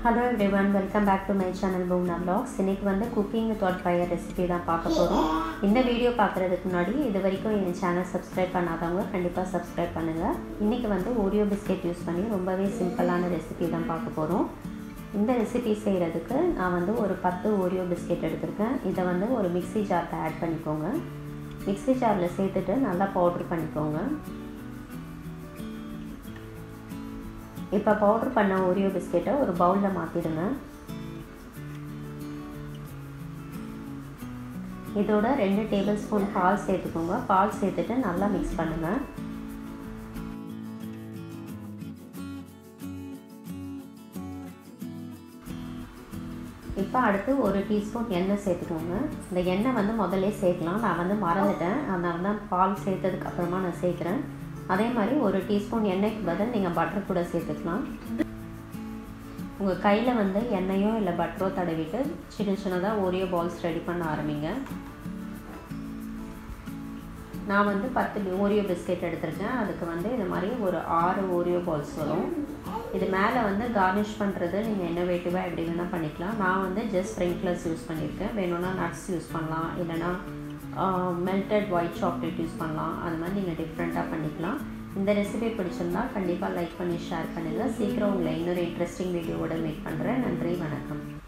hello everyone welcome back to my channel பூம்னா vlogs இன்னைக்கு வந்து குக்கிங் வித்வுட் ஃபயர் ரெசிபி தான் பார்க்க போகிறோம் இந்த வீடியோ பார்க்குறதுக்கு முன்னாடி இது வரைக்கும் என் சேனல் சப்ஸ்கிரைப் பண்ணாதவங்க கண்டிப்பாக சப்ஸ்கிரைப் பண்ணுங்கள் இன்றைக்கி வந்து ஓரியோ பிஸ்கெட் யூஸ் பண்ணி ரொம்பவே சிம்பிளான ரெசிபி தான் பார்க்க போகிறோம் இந்த ரெசிபி செய்கிறதுக்கு நான் வந்து ஒரு பத்து ஓரியோ பிஸ்கெட் எடுத்திருக்கேன் இதை வந்து ஒரு மிக்ஸி ஜாரில் ஆட் பண்ணிக்கோங்க மிக்ஸி ஜாரில் சேர்த்துட்டு நல்லா பவுட்ரு பண்ணிக்கோங்க இப்போ பவுடர் பண்ண ஓரியோ பிஸ்கெட்டை ஒரு பவுலில் மாற்றிடுங்க இதோட ரெண்டு டேபிள் ஸ்பூன் பால் சேர்த்துக்கோங்க பால் சேர்த்துட்டு நல்லா மிக்ஸ் பண்ணுங்கள் இப்போ அடுத்து ஒரு டீஸ்பூன் எண்ணெய் சேர்த்துக்கோங்க இந்த எண்ணெய் வந்து முதல்ல சேர்க்கலாம் நான் வந்து மறந்துட்டேன் அதனால தான் பால் சேர்த்ததுக்கு அப்புறமா நான் சேர்க்குறேன் அதே மாதிரி ஒரு டீஸ்பூன் எண்ணெய்க்கு பதில் நீங்கள் பட்டர் கூட சேர்த்துக்கலாம் உங்கள் கையில் வந்து எண்ணெயோ இல்லை பட்டரோ தடவிட்டு சின்ன சின்னதாக ஓரியோ பால்ஸ் ரெடி பண்ண ஆரம்பிங்க நான் வந்து பத்து ஓரியோ பிஸ்கெட் எடுத்திருக்கேன் அதுக்கு வந்து இது மாதிரி ஒரு ஆறு ஓரியோ பால்ஸ் வரும் இது மேலே வந்து கார்னிஷ் பண்ணுறது நீங்கள் இன்னோவேட்டிவாக எப்படி வேணால் பண்ணிக்கலாம் நான் வந்து ஜஸ்ட் ஸ்ப்ரிங்க்லர்ஸ் யூஸ் பண்ணியிருக்கேன் வேணும்னா நட்ஸ் யூஸ் பண்ணலாம் இல்லைனா மெல்டட் ஒயிட் சாக்லேட் யூஸ் பண்ணலாம் அது மாதிரி நீங்கள் டிஃப்ரெண்ட்டாக பண்ணிக்கலாம் இந்த ரெசிபி பிடிச்சிருந்தா கண்டிப்பாக லைக் பண்ணி ஷேர் பண்ணுங்கள் சீக்கிரம் உங்களை இன்னொரு இன்ட்ரெஸ்டிங் வீடியோவோட மீட் பண்ணுறேன் நன்றி வணக்கம்